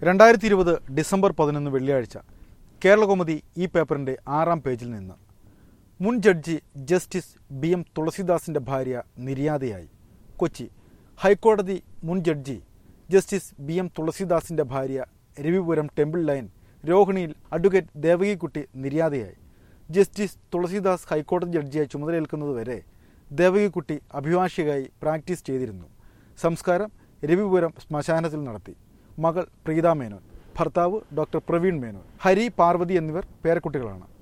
രണ്ടായിരത്തി ഇരുപത് ഡിസംബർ പതിനൊന്ന് വെള്ളിയാഴ്ച കേരളകൗമുദി ഈ പേപ്പറിന്റെ ആറാം പേജിൽ നിന്ന് മുൻ ജഡ്ജി ജസ്റ്റിസ് ബി എം തുളസിദാസിന്റെ ഭാര്യ നിര്യാതയായി കൊച്ചി ഹൈക്കോടതി മുൻ ജഡ്ജി ജസ്റ്റിസ് ബി എം തുളസിദാസിന്റെ ഭാര്യ രവിപുരം ടെമ്പിൾ ലൈൻ രോഹിണിയിൽ അഡ്വക്കേറ്റ് ദേവകിക്കുട്ടി നിര്യാതയായി ജസ്റ്റിസ് തുളസിദാസ് ഹൈക്കോടതി ജഡ്ജിയായി ചുമതലയേൽക്കുന്നതുവരെ ദേവകിക്കുട്ടി അഭിഭാഷകയായി പ്രാക്ടീസ് ചെയ്തിരുന്നു സംസ്കാരം രവിപുരം ശ്മശാനത്തിൽ നടത്തി മകൾ പ്രീത മേനോൻ ഭർത്താവ് ഡോക്ടർ പ്രവീൺ മേനോൻ ഹരി പാർവതി എന്നിവർ പേരക്കുട്ടികളാണ്